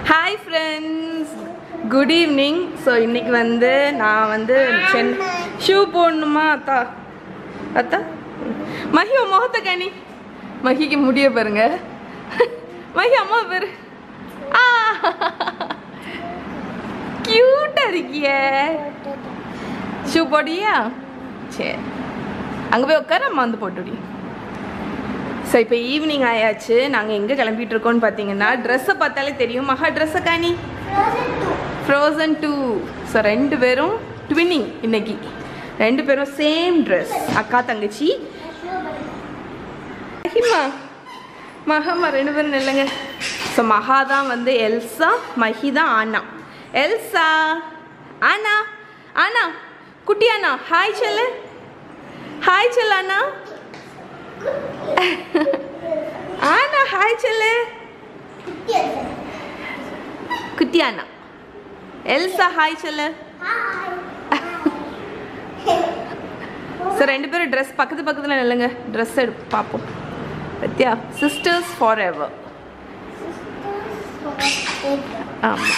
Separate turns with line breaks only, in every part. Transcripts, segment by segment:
Hi friends good evening so இன்னைக்கு வந்து நான் வந்து சென் ஷூ போடணுமா அத்தா அத்தா மஹி உன் முகத்தை கனி மஹிக்கு முடிய பாருங்க மஹி அம்மா பேரு ஆ கியூட்டா இருக்கிய ஷூ போடியா சரி அங்கே போய் உட்கார அம்மா வந்து போட்டுடி ஸோ இப்போ ஈவினிங் ஆயாச்சு நாங்கள் எங்கே கிளம்பிட்டு இருக்கோம்னு பார்த்தீங்கன்னா ட்ரெஸ்ஸை பார்த்தாலே தெரியும் மகா ட்ரெஸ்ஸை காணி ஃப்ரோசன் டூ ஸோ ரெண்டு பேரும் ட்வின்னிங் இன்னைக்கு ரெண்டு பேரும் சேம் ட்ரெஸ் அக்கா தங்கச்சி மஹிமா மகாமா ரெண்டு பேரும் இல்லைங்க ஸோ மகா தான் வந்து எல்சா மஹி தான் ஆனா எல்சா ஆனா ஆனா குட்டி அண்ணா ஹாய் சொல்லு ஹாய் சொல்லு அண்ணா ஆனா ஹாய் சொல்லு குட்டி அண்ணா எல்சா ஹாய் சொல்லு சார் ரெண்டு பேரும் ட்ரெஸ் பக்கத்து பக்கத்தில் நில்லுங்க ட்ரெஸ் எடு பார்ப்போம் பத்தியா சிஸ்டர்ஸ் ஃபார் எவர் ஆமாம்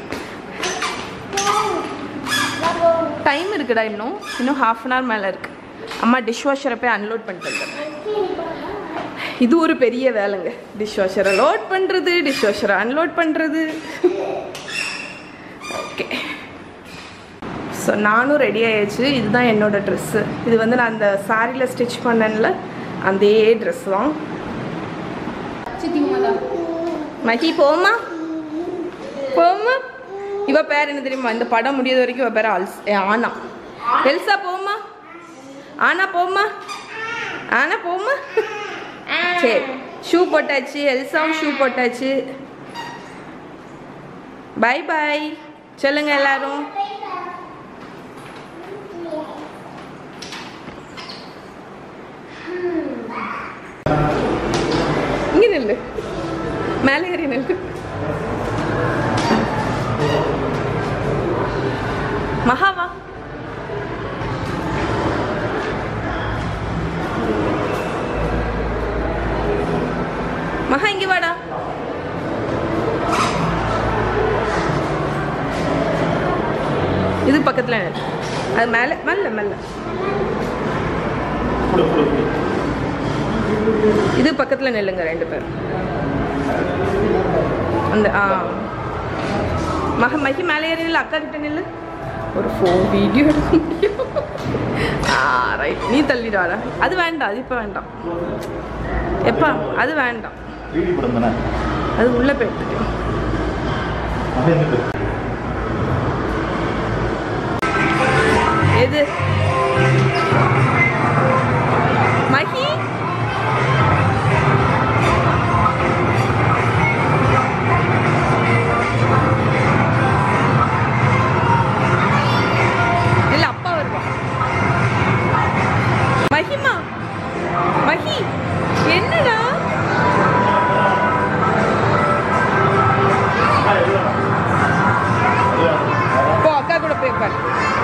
டைம் இருக்குடா இன்னும் இன்னும் ஹாஃப் அன் ஹவர் மேலே இருக்கு அம்மா டிஷ் வாஷரை போய் அன்லோட் பண்ணிட்டு வந்துடுறேன் இது ஒரு பெரிய வேலைங்க டிஷ் வாஷரை லோட் பண்ணுறது டிஷ் வாஷரை அன்லோட் பண்ணுறது ஓகே ஸோ நானும் ரெடி ஆயாச்சு இதுதான் என்னோட ட்ரெஸ்ஸு இது வந்து நான் அந்த சாரியில் ஸ்டிச் பண்ணேன்ல அதே ட்ரெஸ் தான் மகி போமா போமா இவ பேர் என்ன தெரியுமா இந்த படம் முடியாத வரைக்கும் இவ பேர் அல்ஸ் ஏ, ஆனா எல்சா போமா ஆனா போமா ஆனா போமா சரி ஷூ போட்டாச்சு எல்சாவும் ஷூ போட்டாச்சு பை பை சொல்லுங்க எல்லாரும் இங்க நில்லு மேலே ஏறி நில்லு மகாவா மகா இங்க வாடா இது பக்கத்துல நில்லு. அது மேல மெல்ல மெல்ல இது பக்கத்துல நில்லுங்க ரெண்டு பேரும் அந்த ஆ மக மகி மேலே ஏறி நில்லு அக்கா கிட்ட நில்லு ஒரு ஃபோன் வீடியோ எடுக்க முடியும் ஆ ரைட் நீ தள்ளிடாடா அது வேண்டாம் அது இப்போ வேண்டாம் எப்பா அது வேண்டாம்
வீடியோ படம் தானே
அது உள்ள போயிட்டு
அது எங்க
எது மகி இல்ல அப்பா வருவா மகிமா மகி என்னடா போ அக்கா கூட போய் உட்காரு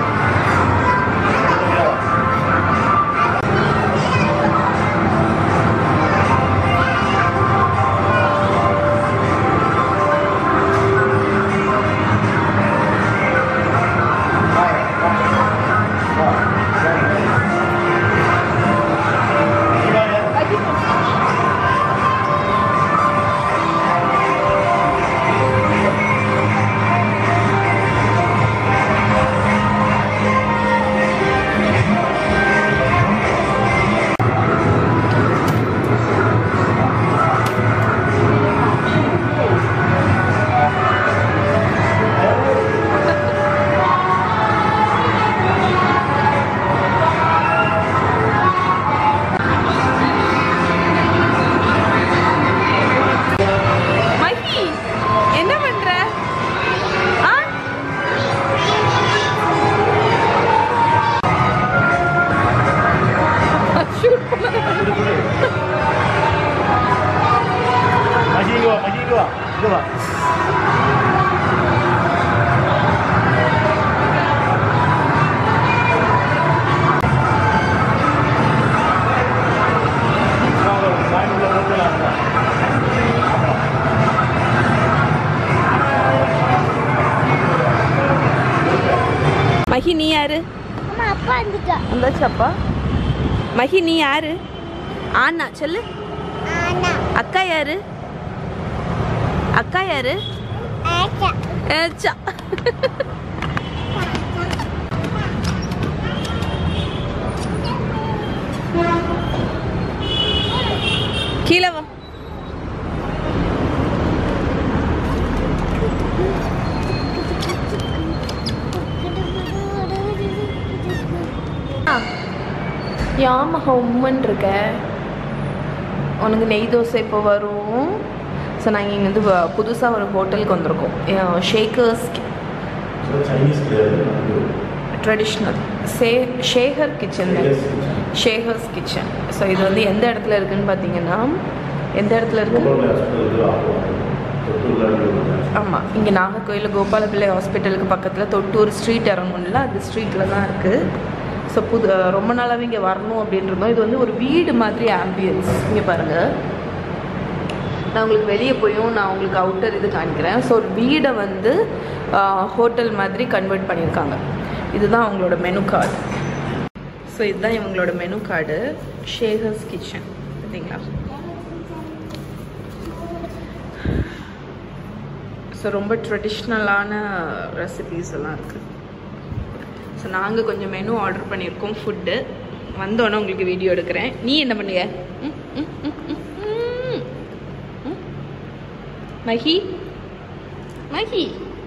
மகி என்ன பண்ற ஆ ஷூட் பண்ண
மகி இங்க வா மகி இங்க வா இங்க வா வாங்க, வாங்க, உள்ள போகலாம்.
மஹி நீ யாரு
அம்மா அப்பா வந்துட்டா
வந்தாச்சாப்பா மஹி நீ யாரு ஆனா சொல்லு
ஆனா
அக்கா யாரு அக்கா யாரு
ஆச்சா
ஏச்சா கீழே வா யாமஹா உம்மன் இருக்க உனக்கு நெய் தோசை இப்போ வரும் ஸோ நாங்கள் இங்கே வந்து புதுசாக ஒரு ஹோட்டலுக்கு வந்திருக்கோம் ஷேக்கர்ஸ்
சைனீஸ் கிடையாது
ட்ரெடிஷ்னல் சே Shaker Kitchen
Shaker's
Shaker's Kitchen so இது வந்து எந்த இடத்துல இருக்குன்னு பார்த்தீங்கன்னா எந்த இடத்துல இருக்கு
கோபால் ஹாஸ்பிட்டல் ஆகும் தொட்டுள்ள
ஆமாம் இங்கே நாகர்கோயில் கோபாலபிள்ளை ஹாஸ்பிட்டலுக்கு பக்கத்தில் தொட்டூர் ஸ்ட்ரீட் இறங்கும்ல அந்த ஸ்ட்ரீட்டில் தான் இருக்குது ஸோ புது ரொம்ப நாளாகவே இங்கே வரணும் அப்படின்றதோ இது வந்து ஒரு வீடு மாதிரி ஆம்பியன்ஸ் இங்கே பாருங்கள் நான் உங்களுக்கு வெளியே போயும் நான் உங்களுக்கு அவுட்டர் இது காணிக்கிறேன் ஸோ ஒரு வீடை வந்து ஹோட்டல் மாதிரி கன்வெர்ட் பண்ணியிருக்காங்க இதுதான் அவங்களோட மெனு கார்டு ஸோ இதுதான் இவங்களோட மெனு கார்டு ஷேகர்ஸ் கிச்சன் பார்த்தீங்களா ஸோ ரொம்ப ட்ரெடிஷ்னலான ரெசிபீஸ் எல்லாம் இருக்குது ஸோ நாங்கள் கொஞ்சம் மெனு ஆர்டர் பண்ணியிருக்கோம் ஃபுட்டு வந்தோன்னே உங்களுக்கு வீடியோ எடுக்கிறேன் நீ என்ன பண்ணுங்க ம், ம், ம், ம், ம். ம். மஹி மஹி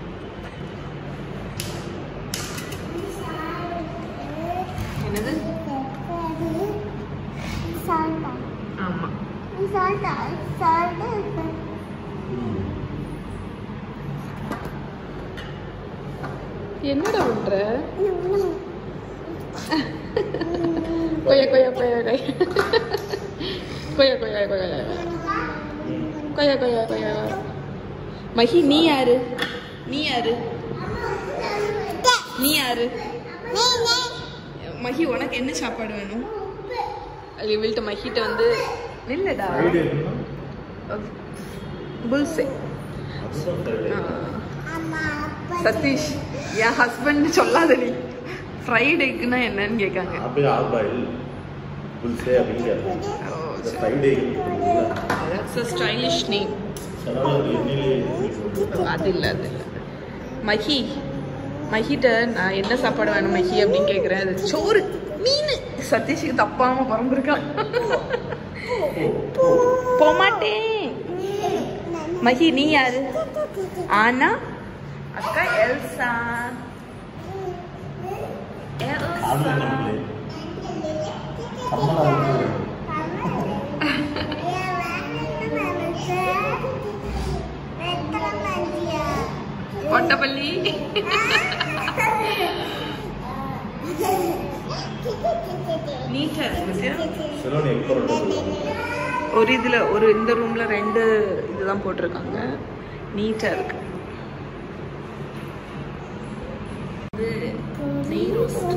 என்னது
சால்டா
ஆமாம்
சால்டா சால்டா
என்னடா பண்ற கொய்யா கொய்யா கொய்யா கொய்யா கொய்யா கொய்யா கொய்யா கொய்யா கொய்யா கொய்யா மஹி நீ யாரு நீ யாரு நீ யாரு மஹி உனக்கு என்ன சாப்பாடு வேணும் இவள்கிட்ட மஹிட்ட வந்து இல்லடா
ஃப்ரைடே
புல்சே
அதுதான் ஃப்ரைடே
அம்மா அப்பா
சதீஷ் என் ஹஸ்பண்ட் சொல்லாத நீ ஃப்ரைடேக்குன்னா என்னன்னு கேட்காங்க
அப்படியே ஆல் பாயில் புல்சே அப்படின்னு கேட்பாங்க
ஓ
இந்த Friday
that's a stylish name
அதனால அது எண்ணெயிலே
அது இல்லை அது இல்லை மஹி மஹிட்ட நான் என்ன சாப்பாடு வேணும் மஹி அப்படின்னு கேட்குறேன் அது சோறு மீன் சதீஷுக்கு தப்பாம பிறந்திருக்கான் போமாட்டேன் மஹி நீ யாரு ஆனா அக்கா எல்சா எல்சா
கம்மலா இருக்கு
கொட்டப்பள்ளி நீட்டா இருக்கு
சிலோன் எக் பரோட்டா சொல்லுவாங்க
ஒரு இதில் ஒரு இந்த ரூமில் ரெண்டு இதுதான் போட்டிருக்காங்க நீட்டாக இருக்கு இது நெய் ரோஸ்ட்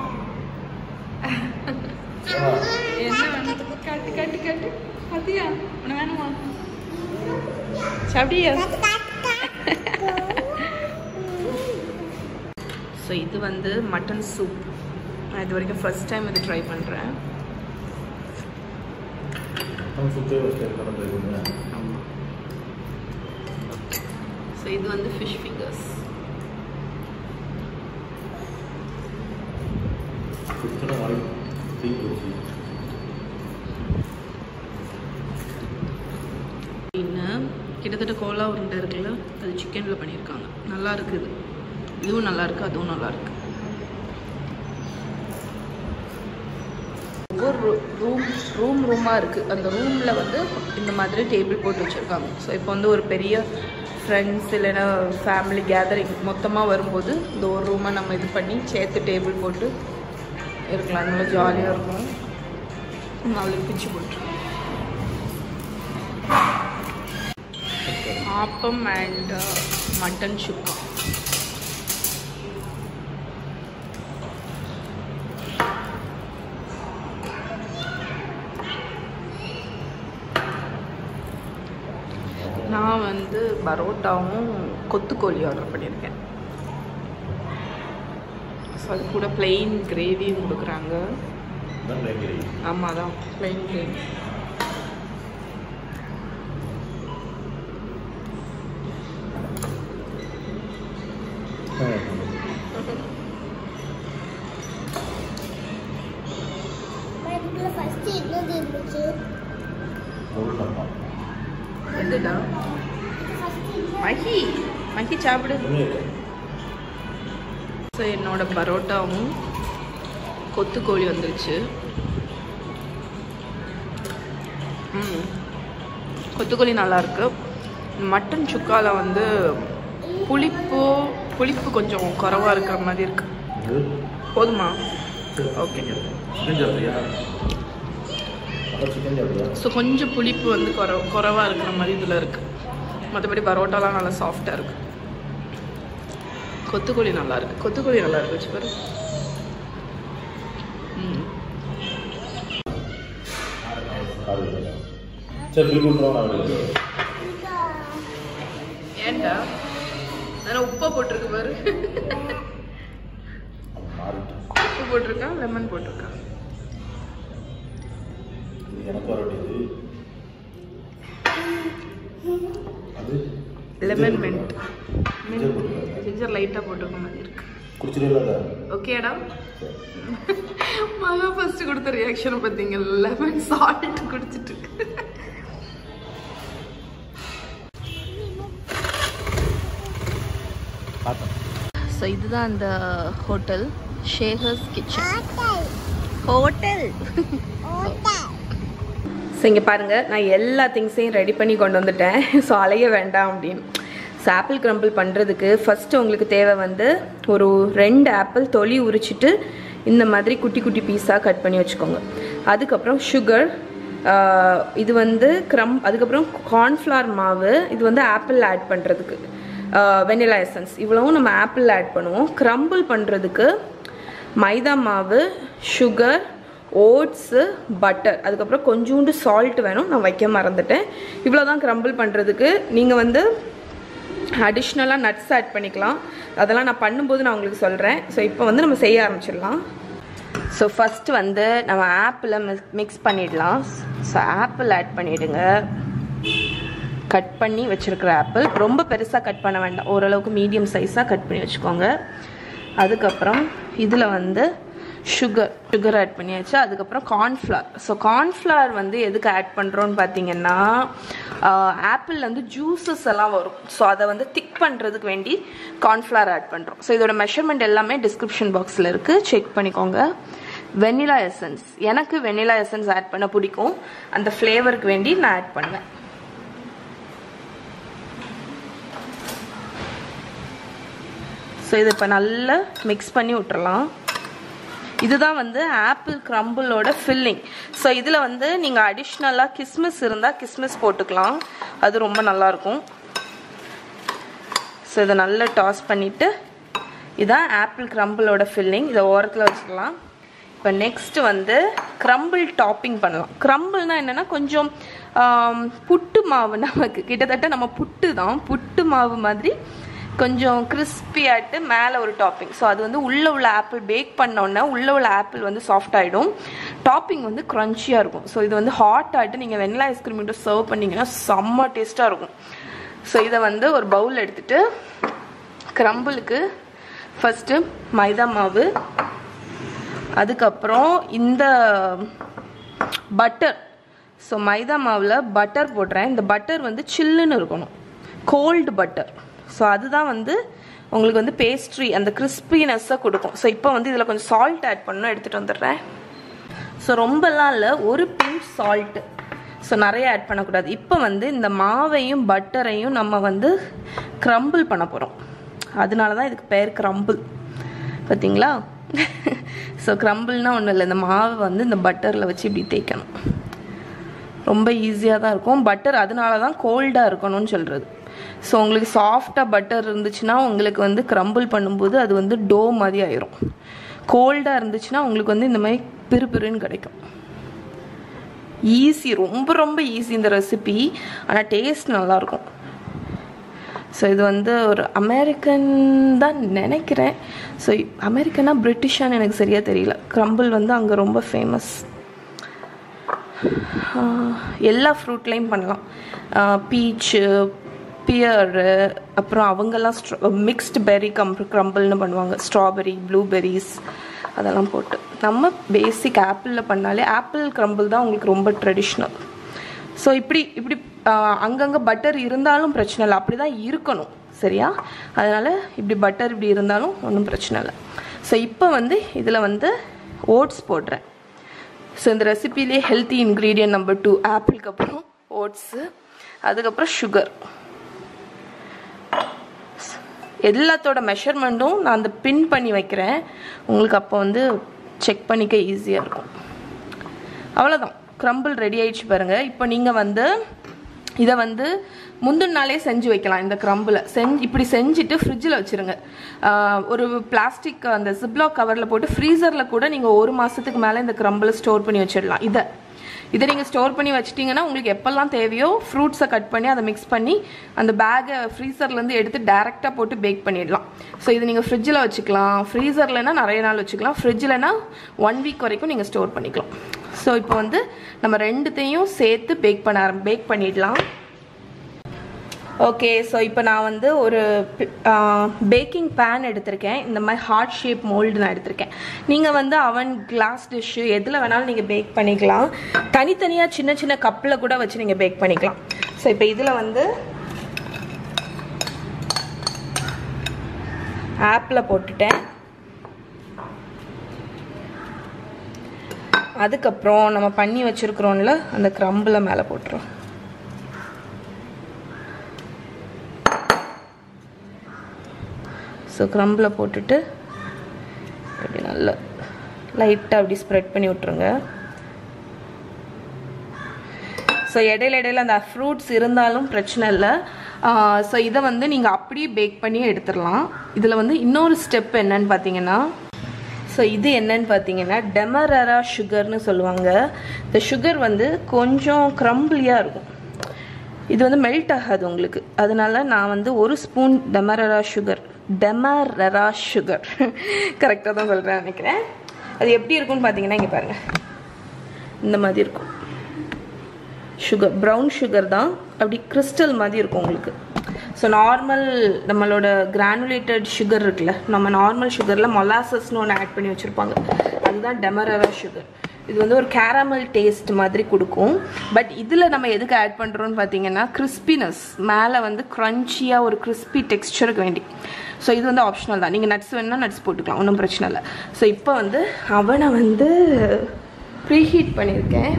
என்ன வேணும் காட்டு காட்டு காட்டு பார்த்தியா உனக்கு வேணுமா சாப்பிட்டியா ஸோ இது வந்து மட்டன் சூப் நான் இது வரைக்கும் ஃபர்ஸ்ட் டைம் இது ட்ரை பண்ணுறேன்
நம்ம சுத்தே வச்சு பண்ண போயிருக்கோங்க
ஆமாம் ஸோ இது வந்து ஃபிஷ் ஃபிங்கர்ஸ்
சுத்தன வாய் தீ போச்சு
இன்னும் கிட்டத்தட்ட கோலா உருண்டை இருக்குல்ல அது சிக்கனில் பண்ணியிருக்காங்க நல்லா இருக்குது இதுவும் நல்லா இருக்கு அதுவும் நல்லா இருக்கு ஒவ்வொரு ரூம் ரூம் ரூமாக இருக்குது அந்த ரூமில் வந்து இந்த மாதிரி டேபிள் போட்டு வச்சுருக்காங்க ஸோ இப்போ வந்து ஒரு பெரிய ஃப்ரெண்ட்ஸ் இல்லைன்னா ஃபேமிலி கேதரிங் மொத்தமாக வரும்போது இந்த ஒரு ரூமை நம்ம இது பண்ணி சேர்த்து டேபிள் போட்டு இருக்கலாம் நல்லா ஜாலியாக இருக்கும் நாளைக்கு பிச்சு போட்டு ஆப்பம் அண்ட் மட்டன் சுக்கா நான் வந்து பரோட்டாவும் கொத்துக்கோழி ஆர்டர் பண்ணியிருக்கேன் ஸோ அது கூட plain கிரேவியும் கொடுக்குறாங்க
தான் பயங்கரி
ஆமாம் அதான் plain கிரேவி
இதுல ஃபர்ஸ்ட் என்னது இருந்துச்சு
எதுடா
ஃபர்ஸ்ட்
மஹி மஹி சாப்பிடு ஸோ என்னோட பரோட்டாவும் கொத்துக்கோழி வந்துருச்சு ம் கொத்துக்கோழி நல்லா இருக்கு மட்டன் சுக்கால வந்து புளிப்பு புளிப்பு கொஞ்சம் குறவா இருக்கிற மாதிரி இருக்கு போதுமா ஓகே
சிக்கன் சாப்பிட்றியா அப்புறம் சிக்கன் சாப்பிட்றியா
ஸோ கொஞ்சம் புளிப்பு வந்து குற குறவா இருக்கிற மாதிரி இதில் இருக்கு மற்றபடி பரோட்டாலாம் நல்லா சாஃப்டாக இருக்கு கொத்துக்கோழி நல்லா இருக்கு கொத்துக்கோழி நல்லா இருக்கு வச்சு பாரு ம்
காது வைக்கல. சரி பில் கொடுத்துருவோம் நான் அவருக்கு
ஏன்டா அதில் உப்பை போட்டிருக்கு பாரு
அவன் மாறிட்டு
உப்பு போட்டிருக்கான் லெமன் போட்டிருக்கான்
இது எனக்கு வர வேண்டியது அது
லெமன் மின்ட்
ஜிஞ்சர் போட்டுருக்காங்க.
ஜிஞ்சர் லைட்டாக போட்டிருக்க மாதிரி இருக்கு
குடிச்சிருவீங்களா அதை?
ஓகேடா
சரி.
மகா ஃபர்ஸ்ட் கொடுத்த ரியாக்ஷனை பார்த்தீங்க லெமன் சால்ட் குடிச்சிட்டு இருக்கு
பார்த்தேன்
ஸோ இதுதான் அந்த hotel Shaker's Kitchen
hotel
hotel
hotel
so இங்கே பாருங்கள் நான் எல்லா திங்ஸையும் ரெடி பண்ணி கொண்டு வந்துட்டேன் ஸோ அலைய வேண்டாம் அப்படின்னு ஸோ ஆப்பிள் கிரம்பிள் பண்ணுறதுக்கு ஃபஸ்ட்டு உங்களுக்கு தேவை வந்து ஒரு ரெண்டு ஆப்பிள் தொலி உரிச்சிட்டு இந்த மாதிரி குட்டி குட்டி பீஸாக கட் பண்ணி வச்சுக்கோங்க அதுக்கப்புறம் சுகர் இது வந்து க்ரம் அதுக்கப்புறம் கார்ன்ஃப்ளவர் மாவு இது வந்து ஆப்பிள் ஆட் பண்ணுறதுக்கு வெனிலா எசன்ஸ் இவ்வளவும் நம்ம ஆப்பிள் ஆட் பண்ணுவோம் க்ரம்பிள் பண்ணுறதுக்கு மைதா மாவு சுகர் ஓட்ஸு பட்டர் அதுக்கப்புறம் கொஞ்சோண்டு சால்ட் வேணும் நான் வைக்க மறந்துட்டேன் இவ்வளோ தான் க்ரம்பிள் பண்ணுறதுக்கு நீங்கள் வந்து அடிஷ்னலாக நட்ஸ் ஆட் பண்ணிக்கலாம் அதெல்லாம் நான் பண்ணும்போது நான் உங்களுக்கு சொல்கிறேன் ஸோ இப்போ வந்து நம்ம செய்ய ஆரம்பிச்சிடலாம் ஸோ ஃபஸ்ட்டு வந்து நம்ம ஆப்பிளை மிக்ஸ் மிக்ஸ் பண்ணிடலாம் ஸோ ஆப்பிள் ஆட் பண்ணிவிடுங்க கட் பண்ணி வச்சுருக்கிற ஆப்பிள் ரொம்ப பெருசாக கட் பண்ண வேண்டாம் ஓரளவுக்கு மீடியம் சைஸாக கட் பண்ணி வச்சுக்கோங்க அதுக்கப்புறம் இதில் வந்து சுகர் சுகர் ஆட் பண்ணியாச்சு அதுக்கப்புறம் கார்ன்ஃப்ளவர் ஸோ கார்ன்ஃப்ளவர் வந்து எதுக்கு ஆட் பண்ணுறோன்னு பார்த்தீங்கன்னா ஆப்பிள் வந்து ஜூஸஸ் எல்லாம் வரும் ஸோ அதை வந்து திக் பண்ணுறதுக்கு வேண்டி கார்ன்ஃப்ளவர் ஆட் பண்ணுறோம் ஸோ இதோட மெஷர்மெண்ட் எல்லாமே டிஸ்கிரிப்ஷன் பாக்ஸில் இருக்குது செக் பண்ணிக்கோங்க வெனிலா எசன்ஸ் எனக்கு வெனிலா எசன்ஸ் ஆட் பண்ண பிடிக்கும் அந்த ஃப்ளேவருக்கு வேண்டி நான் ஆட் பண்ணுவேன் ஸோ இதை இப்போ நல்லா மிக்ஸ் பண்ணி விட்டுறலாம் இதுதான் வந்து ஆப்பிள் க்ரம்பிளோட ஃபில்லிங் ஸோ இதில் வந்து நீங்கள் அடிஷ்னலாக கிஸ்மிஸ் இருந்தால் கிஸ்மிஸ் போட்டுக்கலாம் அது ரொம்ப நல்லாயிருக்கும் ஸோ இதை நல்லா டாஸ் பண்ணிவிட்டு இதான் ஆப்பிள் க்ரம்பிளோட ஃபில்லிங் இதை ஓரத்தில் வச்சுக்கலாம் இப்போ நெக்ஸ்ட் வந்து க்ரம்பிள் டாப்பிங் பண்ணலாம் க்ரம்பிள்னா என்னென்னா கொஞ்சம் ஆம், புட்டு மாவு நமக்கு கிட்டத்தட்ட நம்ம புட்டு தான் புட்டு மாவு மாதிரி கொஞ்சம் கிறிஸ்பியாட்டு மேலே ஒரு டாப்பிங் ஸோ அது வந்து உள்ளே உள்ள ஆப்பிள் பேக் பண்ணோன்னே உள்ளே உள்ள ஆப்பிள் வந்து சாஃப்ட் ஆகிடும் டாப்பிங் வந்து க்ரன்ச்சியாக இருக்கும் ஸோ இது வந்து ஹாட் ஆகிட்டு நீங்கள் வெண்ணிலா ஐஸ்கிரீம் மட்டும் சர்வ் பண்ணிங்கன்னா செம்ம டேஸ்ட்டாக இருக்கும் ஸோ இதை வந்து ஒரு பவுல் எடுத்துட்டு க்ரம்பிளுக்கு ஃபஸ்ட்டு மைதா மாவு அதுக்கப்புறம் இந்த பட்டர் ஸோ மைதா மாவில் பட்டர் போடுறேன் இந்த பட்டர் வந்து சில்லுன்னு இருக்கணும் கோல்டு பட்டர் ஸோ அதுதான் வந்து உங்களுக்கு வந்து பேஸ்ட்ரி அந்த கிறிஸ்பினஸ்ஸை கொடுக்கும் ஸோ இப்போ வந்து இதில் கொஞ்சம் சால்ட் ஆட் பண்ணணும் எடுத்துகிட்டு வந்துடுறேன் ஸோ ரொம்பலாம் இல்லை ஒரு பிஞ்ச் சால்ட்டு ஸோ நிறைய ஆட் பண்ணக்கூடாது இப்போ வந்து இந்த மாவையும் பட்டரையும் நம்ம வந்து க்ரம்பிள் பண்ண போகிறோம் அதனால தான் இதுக்கு பேர் க்ரம்பிள் பார்த்தீங்களா ஸோ க்ரம்பிள்னா ஒன்றும் இல்லை இந்த மாவை வந்து இந்த பட்டரில் வச்சு இப்படி தேய்க்கணும் ரொம்ப ஈஸியாக தான் இருக்கும் பட்டர் அதனால தான் கோல்டாக இருக்கணும்னு சொல்கிறது ஸோ உங்களுக்கு சாஃப்டாக பட்டர் இருந்துச்சுன்னா உங்களுக்கு வந்து க்ரம்பிள் பண்ணும்போது அது வந்து டோ மாதிரி ஆயிரும் கோல்டாக இருந்துச்சுன்னா உங்களுக்கு வந்து இந்த மாதிரி பிறுபிறுன்னு கிடைக்கும் ஈஸி ரொம்ப ரொம்ப ஈஸி இந்த ரெசிபி ஆனால் டேஸ்ட் நல்லாயிருக்கும் ஸோ இது வந்து ஒரு அமெரிக்கன் தான் நினைக்கிறேன் ஸோ அமெரிக்கனா பிரிட்டிஷான்னு எனக்கு சரியாக தெரியல க்ரம்பிள் வந்து அங்கே ரொம்ப ஃபேமஸ் எல்லா ஃப்ரூட்லேயும் பண்ணலாம் பீச்சு பியரு அப்புறம் அவங்கெல்லாம் ஸ்ட்ரா மிக்ஸ்டு பெர்ரி கம் க்ரம்பிள்னு பண்ணுவாங்க ஸ்ட்ராபெரி ப்ளூபெரிஸ் அதெல்லாம் போட்டு நம்ம பேசிக் ஆப்பிளில் பண்ணாலே ஆப்பிள் க்ரம்பிள் தான் உங்களுக்கு ரொம்ப ட்ரெடிஷ்னல் ஸோ இப்படி இப்படி அங்கங்கே பட்டர் இருந்தாலும் பிரச்சனை இல்லை அப்படி தான் இருக்கணும் சரியா அதனால் இப்படி பட்டர் இப்படி இருந்தாலும் ஒன்றும் பிரச்சனை இல்லை ஸோ இப்போ வந்து இதில் வந்து ஓட்ஸ் போடுறேன் ஸோ இந்த ரெசிபிலே ஹெல்த்தி இன்க்ரீடியன்ட் நம்பர் டூ ஆப்பிளுக்கு அப்புறம் ஓட்ஸு அதுக்கப்புறம் சுகர் எல்லாத்தோட மெஷர்மெண்ட்டும் நான் அந்த பின் பண்ணி வைக்கிறேன் உங்களுக்கு அப்போ வந்து செக் பண்ணிக்க ஈஸியாக இருக்கும் அவ்வளோதான் க்ரம்பிள் ரெடி ஆயிடுச்சு பாருங்கள் இப்போ நீங்கள் வந்து இதை வந்து முந்தின நாளே செஞ்சு வைக்கலாம் இந்த க்ரம்பில் செஞ்சு இப்படி செஞ்சுட்டு ஃப்ரிட்ஜில் வச்சுருங்க ஆஹ் ஒரு பிளாஸ்டிக் அந்த ஜிப்லாக் கவரில் போட்டு ஃப்ரீசரில் கூட நீங்கள் ஒரு மாதத்துக்கு மேலே இந்த க்ரம்பில் ஸ்டோர் பண்ணி வச்சிடலாம் இதை இதை நீங்கள் ஸ்டோர் பண்ணி வச்சிட்டிங்கன்னா உங்களுக்கு எப்போல்லாம் தேவையோ ஃப்ரூட்ஸை கட் பண்ணி அதை மிக்ஸ் பண்ணி அந்த பேக்கை ஃப்ரீசர்லேருந்து எடுத்து டேரெக்டாக போட்டு பேக் பண்ணிடலாம் ஸோ இது நீங்கள் ஃப்ரிட்ஜில் வச்சுக்கலாம் ஃப்ரீசர்லனா நிறைய நாள் வச்சுக்கலாம் ஃப்ரிட்ஜில்னா ஒன் வீக் வரைக்கும் நீங்கள் ஸ்டோர் பண்ணிக்கலாம் ஸோ இப்போ வந்து நம்ம ரெண்டுத்தையும் சேர்த்து பேக் பண்ண ஆரம் பேக் பண்ணிடலாம் ஓகே ஸோ இப்போ நான் வந்து ஒரு பேக்கிங் பேன் எடுத்திருக்கேன் இந்த மாதிரி ஹார்ட் ஷேப் மோல்டு நான் எடுத்திருக்கேன் நீங்கள் வந்து அவன் கிளாஸ் டிஷ்ஷு எதில் வேணாலும் நீங்கள் பேக் பண்ணிக்கலாம் தனித்தனியாக சின்ன சின்ன கப்பில் கூட வச்சு நீங்கள் பேக் பண்ணிக்கலாம் ஸோ இப்போ இதில் வந்து ஆப்பில் போட்டுட்டேன் அதுக்கப்புறம் நம்ம பண்ணி வச்சுருக்குறோம்ல அந்த க்ரம்பில் மேலே போட்டுரும் ஸோ க்ரம்பில் போட்டுட்டு அப்படி நல்லா லைட்டாக அப்படி ஸ்ப்ரெட் பண்ணி விட்ருங்க ஸோ இடையில இடையில அந்த ஃப்ரூட்ஸ் இருந்தாலும் பிரச்சனை இல்லை ஸோ இதை வந்து நீங்கள் அப்படியே பேக் பண்ணி எடுத்துடலாம் இதில் வந்து இன்னொரு ஸ்டெப் என்னன்னு பார்த்தீங்கன்னா ஸோ இது என்னன்னு பார்த்தீங்கன்னா டெமரரா சுகர்னு சொல்லுவாங்க இந்த சுகர் வந்து கொஞ்சம் க்ரம்பிளியாக இருக்கும் இது வந்து மெல்ட் ஆகாது உங்களுக்கு அதனால நான் வந்து ஒரு spoon demerara sugar demerara sugar கரெக்டாக தான் சொல்கிறேன் நினைக்கிறேன் அது எப்படி இருக்கும்னு பார்த்தீங்கன்னா இங்கே பாருங்கள் இந்த மாதிரி இருக்கும் சுகர் ப்ரௌன் சுகர் தான் அப்படி கிறிஸ்டல் மாதிரி இருக்கும் உங்களுக்கு ஸோ நார்மல் நம்மளோட கிரானுலேட்டட் சுகர் இருக்குல்ல நம்ம நார்மல் சுகரில் மொலாசஸ்னு ஒன்று ஆட் பண்ணி வச்சுருப்பாங்க அதுதான் டெமரரா சுகர் இது வந்து ஒரு கேரமல் டேஸ்ட் மாதிரி கொடுக்கும் பட் இதில் நம்ம எதுக்கு ஆட் பண்ணுறோம்னு பார்த்தீங்கன்னா கிறிஸ்பினஸ் மேலே வந்து க்ரன்ச்சியாக ஒரு கிறிஸ்பி டெக்ஸ்சருக்கு வேண்டி ஸோ இது வந்து ஆப்ஷனல் தான் நீங்கள் நட்ஸ் வேணுன்னா நட்ஸ் போட்டுக்கலாம் ஒன்றும் பிரச்சனை இல்லை ஸோ இப்போ வந்து அவனை வந்து ப்ரீஹீட் பண்ணியிருக்கேன்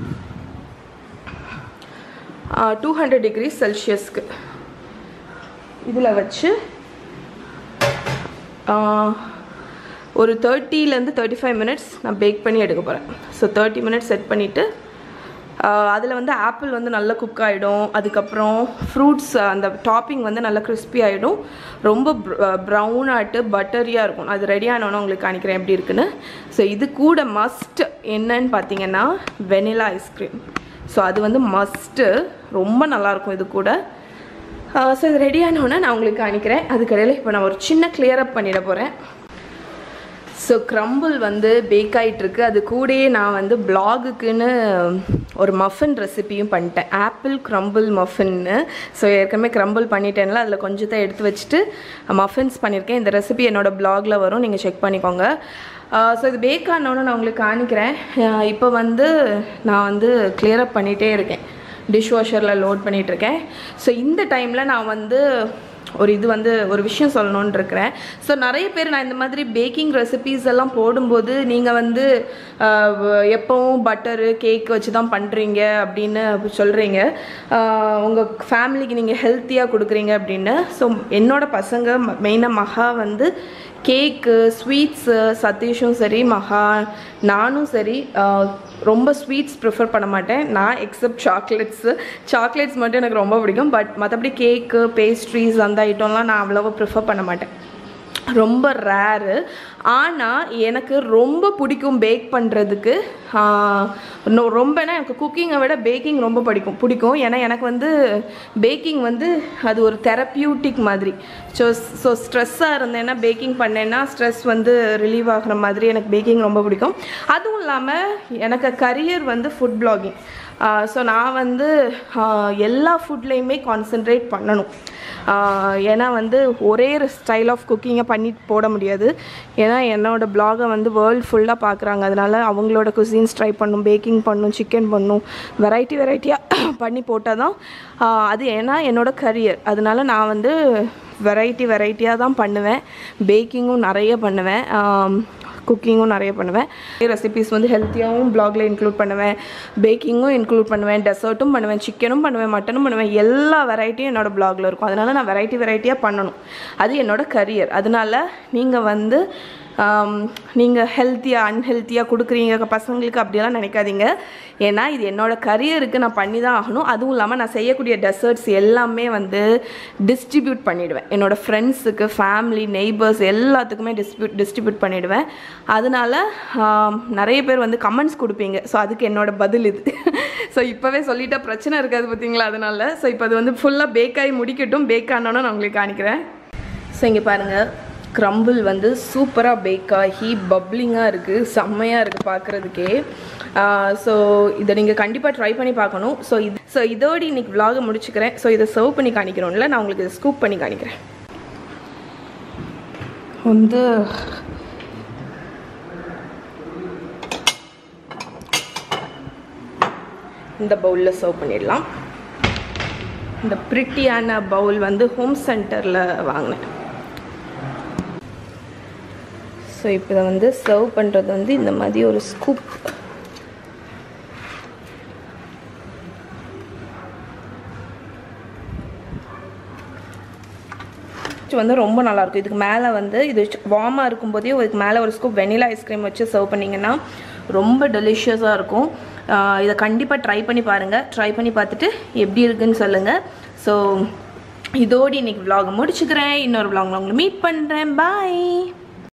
டூ ஹண்ட்ரட் டிகிரி செல்சியஸ்க்கு இதில் வச்சு ஒரு தேர்ட்டிலேருந்து தேர்ட்டி ஃபைவ் மினிட்ஸ் நான் பேக் பண்ணி எடுக்க போகிறேன் ஸோ தேர்ட்டி மினிட்ஸ் செட் பண்ணிவிட்டு அதில் வந்து ஆப்பிள் வந்து நல்லா குக் ஆகிடும் அதுக்கப்புறம் ஃப்ரூட்ஸ் அந்த டாப்பிங் வந்து நல்லா கிறிஸ்பி ஆகிடும் ரொம்ப ப்ரௌன் ஆட்டு பட்டரியாக இருக்கும் அது ரெடி ஆனோன்னு உங்களுக்கு காணிக்கிறேன் எப்படி இருக்குன்னு ஸோ இது கூட மஸ்ட் என்னன்னு பார்த்தீங்கன்னா வெனிலா ஐஸ்கிரீம் ஸோ அது வந்து மஸ்ட்டு ரொம்ப நல்லாயிருக்கும் இது கூட ஸோ இது ரெடி ஆனோடனே நான் உங்களுக்கு காணிக்கிறேன் அதுக்கடையில் இப்போ நான் ஒரு சின்ன கிளியர் அப் பண்ணிட போகிறேன் ஸோ க்ரம்பிள் வந்து பேக் ஆகிட்டுருக்கு அது கூடயே நான் வந்து பிளாகுக்குன்னு ஒரு மஃபின் ரெசிபியும் பண்ணிட்டேன் ஆப்பிள் க்ரம்பிள் மஃபின்னு ஸோ ஏற்கனவே க்ரம்பிள் பண்ணிட்டேன்ல அதில் கொஞ்சத்தை எடுத்து வச்சுட்டு மஃபின்ஸ் பண்ணியிருக்கேன் இந்த ரெசிபி என்னோட பிளாகில் வரும் நீங்கள் செக் பண்ணிக்கோங்க ஸோ இது பேக் ஆனோன்னு நான் உங்களுக்கு காணிக்கிறேன் இப்போ வந்து நான் வந்து கிளியர் அப் பண்ணிகிட்டே இருக்கேன் டிஷ் வாஷரில் லோட் பண்ணிகிட்ருக்கேன் ஸோ இந்த டைமில் நான் வந்து ஒரு இது வந்து ஒரு விஷயம் சொல்லணும்னு இருக்கிறேன் ஸோ நிறைய பேர் நான் இந்த மாதிரி பேக்கிங் ரெசிபீஸ் எல்லாம் போடும்போது நீங்கள் வந்து எப்போவும் பட்டரு கேக் வச்சு தான் பண்ணுறீங்க அப்படின்னு சொல்கிறீங்க உங்கள் ஃபேமிலிக்கு நீங்கள் ஹெல்த்தியாக கொடுக்குறீங்க அப்படின்னு ஸோ என்னோட பசங்க மெயினாக மகா வந்து கேக்கு ஸ்வீட்ஸு சதீஷும் சரி மகா நானும் சரி ரொம்ப ஸ்வீட்ஸ் ப்ரிஃபர் பண்ண மாட்டேன் நான் எக்ஸப்ட் சாக்லேட்ஸு சாக்லேட்ஸ் மட்டும் எனக்கு ரொம்ப பிடிக்கும் பட் மற்றபடி கேக்கு பேஸ்ட்ரீஸ் அந்த ஐட்டம்லாம் நான் அவ்வளோவா ப்ரிஃபர் பண்ண மாட்டேன் ரொம்ப ரேரு ஆனால் எனக்கு ரொம்ப பிடிக்கும் பேக் பண்ணுறதுக்கு இன்னும் ரொம்பனா எனக்கு குக்கிங்கை விட பேக்கிங் ரொம்ப பிடிக்கும் பிடிக்கும் ஏன்னா எனக்கு வந்து பேக்கிங் வந்து அது ஒரு தெரப்பியூட்டிக் மாதிரி ஸோ ஸோ ஸ்ட்ரெஸ்ஸாக இருந்தேன்னா பேக்கிங் பண்ணேன்னா ஸ்ட்ரெஸ் வந்து ரிலீவ் ஆகுற மாதிரி எனக்கு பேக்கிங் ரொம்ப பிடிக்கும் அதுவும் இல்லாமல் எனக்கு கரியர் வந்து ஃபுட் பிளாகிங் ஸோ நான் வந்து ஆஹ், எல்லா ஃபுட்லேயுமே கான்சென்ட்ரேட் பண்ணணும் ஆஹ், ஏன்னா வந்து ஒரே ஸ்டைல் ஆஃப் குக்கிங்கை பண்ணி போட முடியாது ஏன்னா என்னோடய பிளாகை வந்து வேர்ல்டு ஃபுல்லாக பார்க்குறாங்க அதனால அவங்களோட குசின்ஸ் ட்ரை பண்ணும் பேக்கிங் பண்ணும் சிக்கன் பண்ணும் வெரைட்டி வெரைட்டியாக பண்ணி போட்டால் தான் ஆஹ், அது ஏன்னா என்னோட கரியர் அதனால நான் வந்து வெரைட்டி வெரைட்டியாக தான் பண்ணுவேன் பேக்கிங்கும் நிறைய பண்ணுவேன் குக்கிங்கும் நிறைய பண்ணுவேன் ரெசிபிஸ் வந்து ஹெல்த்தியாகவும் பிளாகில் இன்க்ளூட் பண்ணுவேன் பேக்கிங்கும் இன்க்ளூட் பண்ணுவேன் டெசர்ட்டும் பண்ணுவேன் சிக்கனும் பண்ணுவேன் மட்டனும் பண்ணுவேன் எல்லா வெரைட்டியும் என்னோட பிளாகில் இருக்கும் அதனால நான் வெரைட்டி வெரைட்டியாக பண்ணணும் அது என்னோட கரியர் அதனால நீங்கள் வந்து நீங்கள் ஹெல்த்தியாக அன்ஹெல்த்தியாக கொடுக்குறீங்க பசங்களுக்கு அப்படியெல்லாம் நினைக்காதீங்க ஏன்னா இது என்னோட கரியருக்கு நான் பண்ணி தான் ஆகணும் அதுவும் இல்லாமல் நான் செய்யக்கூடிய டெசர்ட்ஸ் எல்லாமே வந்து டிஸ்ட்ரிபியூட் பண்ணிவிடுவேன் என்னோடய ஃப்ரெண்ட்ஸுக்கு ஃபேமிலி நெய்பர்ஸ் எல்லாத்துக்குமே டிஸ்ட்ரிபியூட் டிஸ்ட்ரிபியூட் பண்ணிவிடுவேன் அதனால ஆம், நிறைய பேர் வந்து கமெண்ட்ஸ் கொடுப்பீங்க ஸோ அதுக்கு என்னோட பதில் இது ஸோ இப்போவே சொல்லிட்டா பிரச்சனை இருக்காது பார்த்தீங்களா அதனால ஸோ இப்போ அது வந்து ஃபுல்லாக பேக் ஆகி முடிக்கட்டும் பேக் ஆனோன்னு நான் உங்களுக்கு காணிக்கிறேன் ஸோ இங்கே பாருங்கள் க்ரம்பிள் வந்து சூப்பராக பேக் ஆகி பப்ளிங்காக இருக்குது செம்மையாக இருக்குது பார்க்குறதுக்கே ஸோ இதை நீங்கள் கண்டிப்பாக ட்ரை பண்ணி பார்க்கணும் ஸோ இது ஸோ இதோடு இன்னைக்கு vlog முடிச்சுக்கிறேன் ஸோ இதை சர்வ் பண்ணி காணிக்கிறோம்ல நான் உங்களுக்கு இதை ஸ்கூப் பண்ணி காணிக்கிறேன் வந்து இந்த பவுலில் சர்வ் பண்ணிடலாம் இந்த ப்ரிட்டியான பவுல் வந்து ஹோம் சென்டரில் வாங்கினேன் ஸோ இப்போ இதை வந்து சர்வ் பண்ணுறது வந்து இந்த மாதிரி ஒரு ஸ்கூப் வந்து ரொம்ப நல்லாயிருக்கும் இதுக்கு மேலே வந்து இது வார்மாக இருக்கும்போதே இதுக்கு மேலே ஒரு ஸ்கூப் வெனிலா ஐஸ்கிரீம் வச்சு சர்வ் பண்ணிங்கன்னா ரொம்ப டெலிஷியஸாக இருக்கும் ஆஹ் இதை கண்டிப்பாக ட்ரை பண்ணி பாருங்கள் ட்ரை பண்ணி பார்த்துட்டு எப்படி இருக்குன்னு சொல்லுங்கள் ஸோ இதோடு இன்னைக்கு vlog முடிச்சுக்கிறேன் இன்னொரு vlogல உங்களை மீட் பண்ணுறேன் பாய்